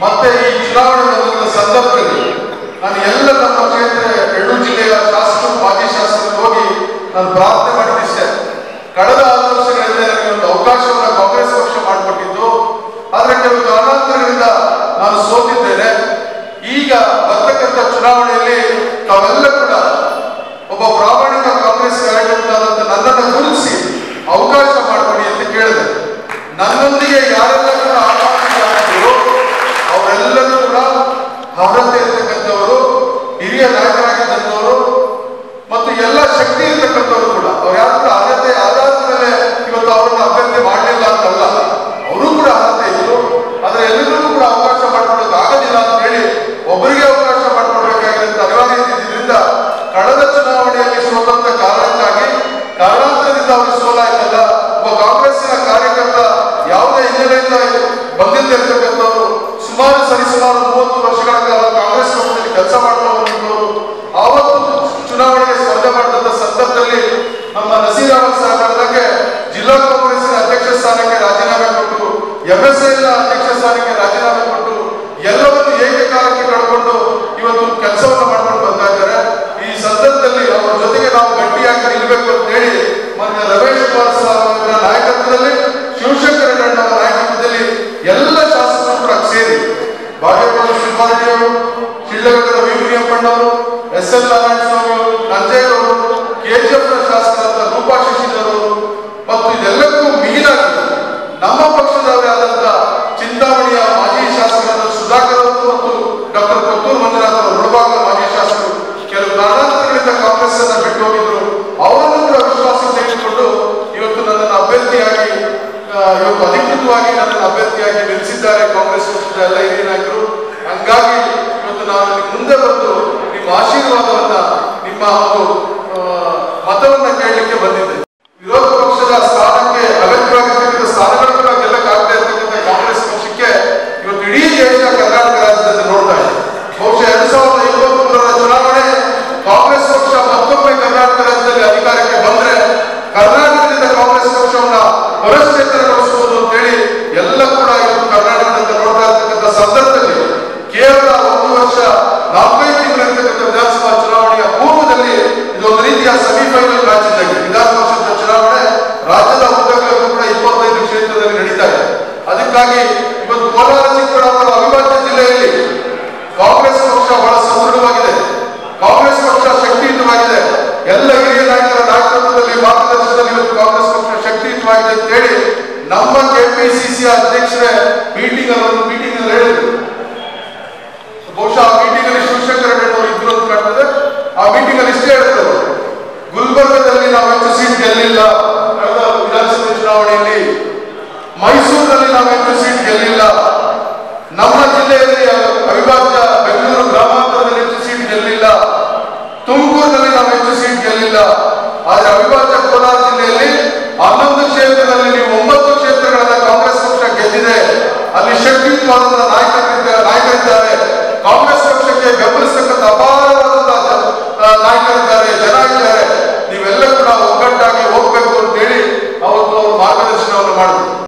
ಮತ್ತೆ ಈ ಚುನಾವಣೆ ಬಂದಂತ ಸಂದರ್ಭದಲ್ಲಿ ನಾನು ಎಲ್ಲ ನಮ್ಮ ಕ್ಷೇತ್ರ ಎರಡು ಜಿಲ್ಲೆಯ ಶಾಸಕರು ಮಾಜಿ ಶಾಸಕರು ಹೋಗಿ ನಾನು ಪ್ರಾರ್ಥನೆ ಮಾಡಿದ್ದಿಷ್ಟೇ ಕಳೆದ ಆರು ವರ್ಷಗಳಿಂದ ನನಗೆ ಒಂದು ಅವಕಾಶವನ್ನು ಕಾಂಗ್ರೆಸ್ ಪಕ್ಷ ಮಾಡಿಕೊಟ್ಟಿದ್ದು ಆದ್ರೆ ಕೆಲವು ಕಾರಣಾಂತರಗಳಿಂದ ನಾನು ಸೋತಿದ್ದೇನೆ ಈಗ ಬರ್ತಕ್ಕಂಥ ಚುನಾವಣೆಯಲ್ಲಿ ತಾವೆಲ್ಲ ಕೂಡ ಒಬ್ಬ ಪ್ರಾಮಾಣಿಕ ಕಾಂಗ್ರೆಸ್ ಕಾರ್ಯಕರ್ತರಾದಂಥ ನನ್ನನ್ನು ಗುರುತಿಸಿ ಅವಕಾಶ ಮಾಡಿಕೊಡಿ ಅಂತ ಕೇಳಿದೆ ನನ್ನೊಂದಿಗೆ ಯಾರೆಲ್ಲ ಕೂಡ ಆಕಾಂಕ್ಷಿಗಳು ಅವರೆಲ್ಲರೂ ಕೂಡ ಅರ್ಹತೆ ಇರ್ತಕ್ಕಂಥವರು ಹಿರಿಯ ನಾಯಕರಾಗಿದ್ದಂಥವರು ಮತ್ತು ಎಲ್ಲ ಶಕ್ತಿ ಇರ್ತಕ್ಕಂಥವ್ರು ಕೂಡ ಅವ್ರು ಯಾರು ಕೂಡ ಅರ್ಹತೆ ಆಧಾರದ ಮೇಲೆ ಇವತ್ತು ಅವರನ್ನು ಅಭ್ಯರ್ಥಿ ಮಾಡಲಿಲ್ಲ ಅಂತಲ್ಲ ಅವರು ಕೂಡ ಅರ್ಹತೆ ಇದ್ರು ಆದ್ರೆ ಎಲ್ಲರಿಗೂ ಕೂಡ ಅವಕಾಶ ಮಾಡ್ಕೊಡೋಕೆ ಆಗೋದಿಲ್ಲ ಅಂತ ಹೇಳಿ ಒಬ್ಬರಿಗೆ ಅವಕಾಶ ಮಾಡ್ಕೊಡ್ಬೇಕಾಗಿರೋಂಥ ಅನಿವಾರ್ಯತೆ ಇದ್ದಿದ್ರಿಂದ ಕಳೆದ ಚುನಾವಣೆಯಲ್ಲಿ ಸೋತಂತ ಕಾರಣಕ್ಕಾಗಿ ಕಾರಣಾಂತರದಿಂದ ಅವರು ಸೋಲಾಯ್ತಲ್ಲ ಒಬ್ಬ ಕಾಂಗ್ರೆಸ್ಸಿನ ಕಾರ್ಯಕರ್ತ ಯಾವುದೇ ಹಿನ್ನೆಲೆಯಿಂದ ಬಂದಿಲ್ಲದೆ ಇರ್ತಕ್ಕಂಥವ್ರು ಸುಮಾರು ಸರಿಸುಮಾರು ಮೂವತ್ತು ವರ್ಷಗಳ ಕಾಲ ಕಾಂಗ್ರೆಸ್ ಪಕ್ಷದಲ್ಲಿ ಕೆಲಸ ಮಾಡ್ತಾ ಬಂದಿದ್ದವರು ಆವತ್ತು ಚುನಾವಣೆಗೆ ಸ್ಪರ್ಧೆ ಮಾಡಿದಂತ ಸಂದರ್ಭದಲ್ಲಿ ನಮ್ಮ ನಸೀರ್ ಅಹಮದ್ ಸಾಹೇಬರಿಗೆ ಜಿಲ್ಲಾ ಕಾಂಗ್ರೆಸ್ಸಿನ ಅಧ್ಯಕ್ಷ ಸ್ಥಾನಕ್ಕೆ ರಾಜೀನಾಮೆ ಕೊಟ್ಟು ಎಂಎಸ್ಎಲ್ ಅಧ್ಯಕ್ಷ ಸ್ಥಾನಕ್ಕೆ ರಾಜೀನಾಮೆ ಕೊಟ್ಟು ಎಲ್ಲವನ್ನು ಏಕಕಾಲಕ್ಕೆ ಕಳ್ಕೊಂಡು ಇವತ್ತು ಕೆಲಸವನ್ನು ಮಾಡ್ಕೊಂಡು ಬರ್ತಾ ಇದ್ದಾರೆ ಈ ಸಂದರ್ಭದಲ್ಲಿ ಅವರ ಜೊತೆಗೆ ನಾವು ಗಟ್ಟಿಯಾಗಿ ನಿಲ್ಲಬೇಕು ಅಂತ ಹೇಳಿ ಮೊನ್ನೆ ರಮೇಶ್ ಕುಮಾರ್ ಸ್ವಾಮಿ ಅವರ ನಾಯಕತ್ವದಲ್ಲಿ ಶಿವಶಂಕರ ರೆಡ್ಡಿ ಅವರ ನಾಯಕತ್ವದಲ್ಲಿ ಎಲ್ಲ ಶಾಸಕರು ಕೂಡ ಸೇರಿ ಬಾಗೇಪಲ್ಲಿ ಶ್ರೀಪಾರೆಡ್ಡಿ ಅವರು ಶಿಳ್ಳಘಟ್ಟದ ವೀರಪ್ಪಣ್ಣವರು ಎಸ್ ಎಲ್ ನಾರಾಯಣ ಸ್ವಾಮಿ ಅವರು ನಂಜೇಗೌಡರು ಕೆಜಿಎಫ್ ನ ಶಾಸಕರಾದ ರೂಪಾ ಶಶಿಧರ್ ಅವರು ಮತ್ತು ಇದೆಲ್ಲಕ್ಕೂ ಮಿಗಿಲಾಗಿ ನಮ್ಮ ಪಕ್ಷದವರೇ ಆದಂತ ಚಿಂತಾಮಣಿಯ ಮಾಜಿ ಶಾಸಕರಾದ ಸುಧಾಕರ್ ಅವರು ಮತ್ತು ಡಾಕ್ಟರ್ ಕೊತ್ತೂರು ಮಂಜುನಾಥ್ ಅವರು ಮುಳಬಾಗ ಮಾಜಿ ಶಾಸಕರು ಕೆಲವು ಕಾರಣಾಂತರಗಳಿಂದ ಕಾಂಗ್ರೆಸ್ ಅನ್ನ ಬಿಟ್ಟು ಹೋಗಿದ್ರು ಅವರನ್ನು ಕೂಡ ವಿಶ್ವಾಸ ತೆಗೆದುಕೊಂಡು ಇವತ್ತು ನನ್ನನ್ನು ಅಭ್ಯರ್ಥಿಯಾಗಿ ಆ, ಇವತ್ತು ಅಧಿಕೃತವಾಗಿ ನನ್ನನ್ನು ಅಭ್ಯರ್ಥಿಯಾಗಿ ನಿಲ್ಲಿಸಿದ್ದಾರೆ ಕಾಂಗ್ರೆಸ್ ಪಕ್ಷದ ಎಲ್ಲ ಹಿರಿಯ ನಾಯಕರು ಹಂಗಾಗಿ ಇವತ್ತು ನಾನು ನಿಮ್ಮ ಮುಂದೆ ಬಂದು ನಿಮ್ಮ ಆಶೀರ್ವಾದವನ್ನ ನಿಮ್ಮ ಒಂದು ಆ, ಮತವನ್ನ ಕೇಳಲಿಕ್ಕೆ ಬಂದಿದ್ದೆ ವಿರೋಧ ಪಕ್ಷದ ಸ್ಥಾನಕ್ಕೆ ಅಗತ್ಯವಾಗಿರ್ತಕ್ಕಂಥ ಸ್ಥಾನಗಳು ಕೂಡ ಗೆಲ್ಲಕ್ಕಾಗದೇ ಇರ್ತಕ್ಕಂಥ ಕಾಂಗ್ರೆಸ್ ಪಕ್ಷಕ್ಕೆ ಇವತ್ತು ಇಡೀ ದೇಶ ಕರ್ನಾಟಕ ರಾಜ್ಯದಲ್ಲಿ ನೋಡ್ತಾ ಇದೆ ಬಹುಶಃ ಎರಡ್ ಸಾವಿರದ ಇಪ್ಪತ್ತ್ ಮೂರರ ಚುನಾವಣೆ ಕಾಂಗ್ರೆಸ್ ಪಕ್ಷ ಮತ್ತೊಮ್ಮೆ ಕರ್ನಾಟಕ ರಾಜ್ಯದಲ್ಲಿ ಅಧಿಕಾರಕ್ಕೆ ಬಂದ್ರೆ ಕರ್ನಾಟಕದಿಂದ ಕಾಂಗ್ರೆಸ್ ಪಕ್ಷವನ್ನ ಪುರಶ್ಚೇತನಗೊಳಿಸಬಹುದು ಅಂತ ಹೇಳಿ ಎಲ್ಲ ಕೂಡ ಇವತ್ತು ಕರ್ನಾಟಕದಿಂದ ನೋಡ್ತಾ ಇರ್ತಕ್ಕಂಥ ಸಂದರ್ಭದಲ್ಲಿ ಕೇವಲ ಒಂದು ವರ್ಷ ನಾಲ್ಕೈದು ತಿಂಗಳು ಇರ್ತಕ್ಕಂಥ ವಿಧಾನಸಭಾ ಚುನಾವಣೆಯ ಪೂರ್ವದಲ್ಲಿ ಇದೊಂದು ರೀತಿಯ ಸೆಮಿಫೈನಲ್ ಮ್ಯಾಚ್ ಇದ್ದಂಗೆ ವಿಧಾನ ಪರಿಷತ್ ಚುನಾವಣೆ ರಾಜ್ಯದ ಉದ್ದಗಲಕ್ಕೂ ಕೂಡ ಇಪ್ಪತ್ತೈದು ಕ್ಷೇತ್ರದಲ್ಲಿ ನಡೀತಾ ಇದೆ ಅದಕ್ಕಾಗಿ ಇವತ್ತು ಕೋಲಾರ ಚಿಕ್ಕಬಳ್ಳಾಪುರ ಅವಿಭಾಜ್ಯ ಜಿಲ್ಲೆಯಲ್ಲಿ ಕಾಂಗ್ರೆಸ್ ಪಕ್ಷ ಬಹಳ ಸದೃಢವಾಗಿದೆ ಕಾಂಗ್ರೆಸ್ ಪಕ್ಷ ಶಕ್ತಿಯುತವಾಗಿದೆ ಎಲ್ಲ ಹಿರಿಯ ನಾಯಕರ ನಾಯಕತ್ವದಲ್ಲಿ ಮಾರ್ಗದರ್ಶನದಲ್ಲಿ ಇವತ್ತು ಕಾಂಗ್ರೆಸ್ ಪಕ್ಷ ಶಕ್ತಿಯುತವಾಗಿದೆ ಅಂತ ಹೇಳಿ ನಮ್ಮ ಕೆಪಿಸಿಸಿ ಅಧ್ಯಕ್ಷರೇ ಮೀಟಿಂಗ್ ಅಲ್ಲಿ ಒಂದು ಮೀಟಿಂಗ್ ಅಲ್ಲಿ ಹೇಳಿದ್ರು ಬಹುಶಃ ಆ ಮೀಟಿಂಗ್ ಅಲ್ಲಿ ಶಿವಶಂಕರ ರೆಡ್ಡಿ ಅವರು ಇದ್ರು ಅಂತ ಕಾಣ್ತದೆ ಆ ಮೀಟಿಂಗ್ ಅಲ್ಲಿ ಇಷ್ಟೇ ಹೇಳ್ತಾರೆ ಅವರು. ಗುಲ್ಬರ್ಗದಲ್ಲಿ ನಾವು ಹೆಚ್ಚು ಸೀಟ್ ಗೆಲ್ಲಿಲ್ಲ ಕಳೆದ ವಿಧಾನಸಭೆ ಚುನಾವಣೆಯಲ್ಲಿ ಮೈಸೂರಿನಲ್ಲಿ ನಾವು ಹೆಚ್ಚು ಸೀಟ್ ಗೆಲ್ಲಿಲ್ಲ ನಮ್ಮ ಜಿಲ್ಲೆಯಲ್ಲಿ ಅವಿಭಾಜ್ಯ ಬೆಂಗಳೂರು ಗ್ರಾಮಾಂತರದಲ್ಲಿ ಹೆಚ್ಚು ಸೀಟ್ ಗೆಲ್ಲಿಲ್ಲ ತುಮಕೂರಿನಲ್ಲಿ ನಾವು ಹೆಚ್ಚು ಸೀಟ್ ಗೆಲ್ಲಿಲ್ಲ ಆದ್ರೆ ಅವಿಭಾಜ್ಯ ಕೋಲಾರ ಜಿಲ್ಲೆಯಲ್ಲಿ ಹನ್ನೊಂದು ಕ್ಷೇತ್ರದಲ್ಲಿ ನೀವು ಒಂಬತ್ತು ಕ್ಷೇತ್ರಗಳನ್ನ ಕಾಂಗ್ರೆಸ್ ಪಕ್ಷ ಗೆದ್ದಿದೆ ಅಲ್ಲಿ ಶಕ್ತಿಯುತವಾದ ನಾಯಕರಿದ್ದಾರೆ